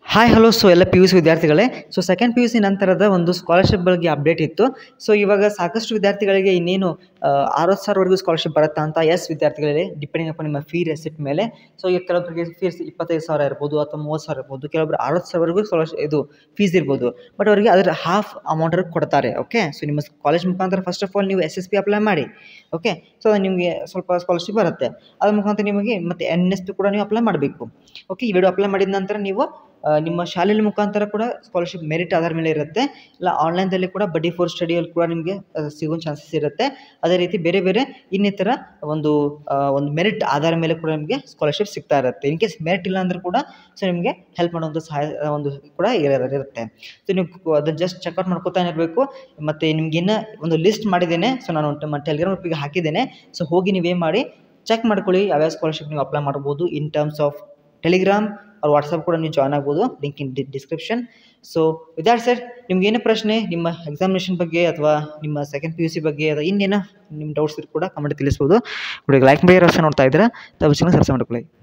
hi hello so ಎಲ್ಲ P U C ವಿದ್ಯಾರ್ಥಿಗಳೇ so second P U C ನಂತರದ ಒಂದು ಸ್ಕಾಲರ್ಶಿಪ್ ಬಗ್ಗೆ ಅಪ್ಡೇಟ್ ಇತ್ತು ಸೊ ಇವಾಗ ಸಾಕಷ್ಟು ವಿದ್ಯಾರ್ಥಿಗಳಿಗೆ ಇನ್ನೇನು ಅರವತ್ತು ಸಾವಿರವರೆಗೂ ಸ್ಕಾಲರ್ಶಿಪ್ ಬರುತ್ತಾ ಅಂತ ಎಸ್ ವಿದ್ಯಾರ್ಥಿಗಳಿಗೆ ಡಿಪೆಂಡಿಂಗ್ ಅಪ್ ನಿಮ್ಮ ಫೀ ರೆಸಿಟ್ ಮೇಲೆ ಸೊ ಈಗ ಕೆಲವೊಬ್ಬರಿಗೆ ಫೀಸ್ ಇಪ್ಪತ್ತೈದು ಸಾವಿರ ಇರ್ಬೋದು ಅಥವಾ ಮೂವತ್ತು ಸಾವಿರ ಇರ್ಬೋದು ಕೆಲವೊಬ್ರು ಅರವತ್ತು ಸಾವಿರವರೆಗೂ ಸ್ಕಾಲರ್ಶಿಪ್ ಇದು ಫೀಸ್ ಇರ್ಬೋದು ಬಟ್ ಅವರಿಗೆ ಅದರ ಹಾಫ್ ಅಮೌಂಟ್ ಕೊಡ್ತಾರೆ ಓಕೆ ಸೊ ನಿಮ್ಮ ಕಾಲೇಜ್ ಮುಖಾಂತರ ಫಸ್ಟ್ ಆಫ್ ಆಲ್ ನೀವು ಎಸ್ ಎಸ್ ಪಿ ಅಪ್ಲೈ ಮಾಡಿ ಓಕೆ ಸೊ ನಿಮಗೆ ಸ್ವಲ್ಪ ಸ್ಕಾಲರ್ಶಿಪ್ ಬರುತ್ತೆ ಅದ್ರ ಮುಖಾಂತರ ನಿಮಗೆ ಮತ್ತು ಎನ್ ಎಸ್ ಪಿ ಕೂಡ ನೀವು ಅಪ್ಲೈ ಮಾಡಬೇಕು ಓಕೆ ಈ ವಿಡಿಯೋ ಅಪ್ಲೈ ಮಾಡಿದ ನಂತರ ನೀವು ಆ, ನಿಮ್ಮ ಶಾಲೆಯ ಮುಖಾಂತರ ಕೂಡ ಸ್ಕಾಲರ್ಶಿಪ್ ಮೆರಿಟ್ ಆಧಾರ ಮೇಲೆ ಇರುತ್ತೆ ಇಲ್ಲ ಆನ್ಲೈನ್ದಲ್ಲಿ ಕೂಡ ಬಡ್ಡಿ ಫೋರ್ ಸ್ಟಡಿಯಲ್ಲಿ ಕೂಡ ನಿಮಗೆ ಸಿಗೋ ಚಾನ್ಸಸ್ ಇರುತ್ತೆ ಅದೇ ರೀತಿ ಬೇರೆ ಬೇರೆ ಇನ್ನಿತರ ಒಂದು ಆ, ಒಂದು ಮೆರಿಟ್ ಆಧಾರ ಮೇಲೆ ಕೂಡ ನಿಮಗೆ ಸ್ಕಾಲರ್ಶಿಪ್ ಸಿಗ್ತಾ ಇರುತ್ತೆ ಇನ್ ಕೇಸ್ ಮೆರಿಟ್ ಇಲ್ಲ ಅಂದರೂ ಕೂಡ ಸೊ ನಿಮಗೆ ಹೆಲ್ಪ್ ಮಾಡುವಂಥ ಸಹಾಯ ಆ, ಒಂದು ಕೂಡ ಇರ- ಇರುತ್ತೆ ಸೊ ನೀವು ಅದನ್ನು ಜಸ್ಟ್ ಚೆಕ್ಔಟ್ ಮಾಡ್ಕೋತಾನೆ ಇರಬೇಕು ಮತ್ತು ನಿಮ್ಗಿನ್ನ ಒಂದು ಲಿಸ್ಟ್ ಮಾಡಿದ್ದೇನೆ ಸೊ ನಾನು ನಮ್ಮ ಟೆಲಿಗ್ರಾಮ್ ಗ್ರೂಪಿಗೆ ಹಾಕಿದ್ದೇನೆ ಸೊ ಹೋಗಿ ನೀವೇನು ಮಾಡಿ ಚೆಕ್ ಮಾಡ್ಕೊಳ್ಳಿ ಯಾವ್ಯಾವ ಸ್ಕಾಲರ್ಶಿಪ್ ನೀವು ಅಪ್ಲೈ ಮಾಡ್ಬೋದು ಇನ್ ಟರ್ಮ್ಸ್ ಆಫ್ ಟೆಲಿಗ್ರಾಮ್ ಅವ್ರ ವಾಟ್ಸಪ್ ಕೂಡ ನೀವು ಜಾಯ್ನ್ ಆಗ್ಬೋದು ಲಿಂಕ್ ಇನ್ ಡಿಸ್ಕ್ರಿಪ್ಷನ್ ಸೊ ವಿದ್ಯಾರ್ಥಿ ಸರ್ ನಿಮ್ಗೆ ಏನೇ ಪ್ರಶ್ನೆ ನಿಮ್ಮ ಎಕ್ಸಾಮಿನೇಷನ್ ಬಗ್ಗೆ ಅಥವಾ ನಿಮ್ಮ ಸೆಕೆಂಡ್ ಪಿ ಯು ಸಿ ಬಗ್ಗೆ ಅಥವಾ ಇನ್ನೇನೋ ನಿಮ್ಮ ಡೌಟ್ಸ್ ಕೂಡ ಕಮೆಂಟ್ ತಿಳಿಸ್ಬೋದು ವಿಡಿಯೋಗೆ ಲೈಕ್ ಮಾಡಿ ರಸ ನೋಡ್ತಾ ಇದ್ದೀರಾ ತಮ್ಮ ಸಬ್ಸ್ಕ್ರೈಬ್ ಮಾಡ್ಕೊಳ್ಳಿ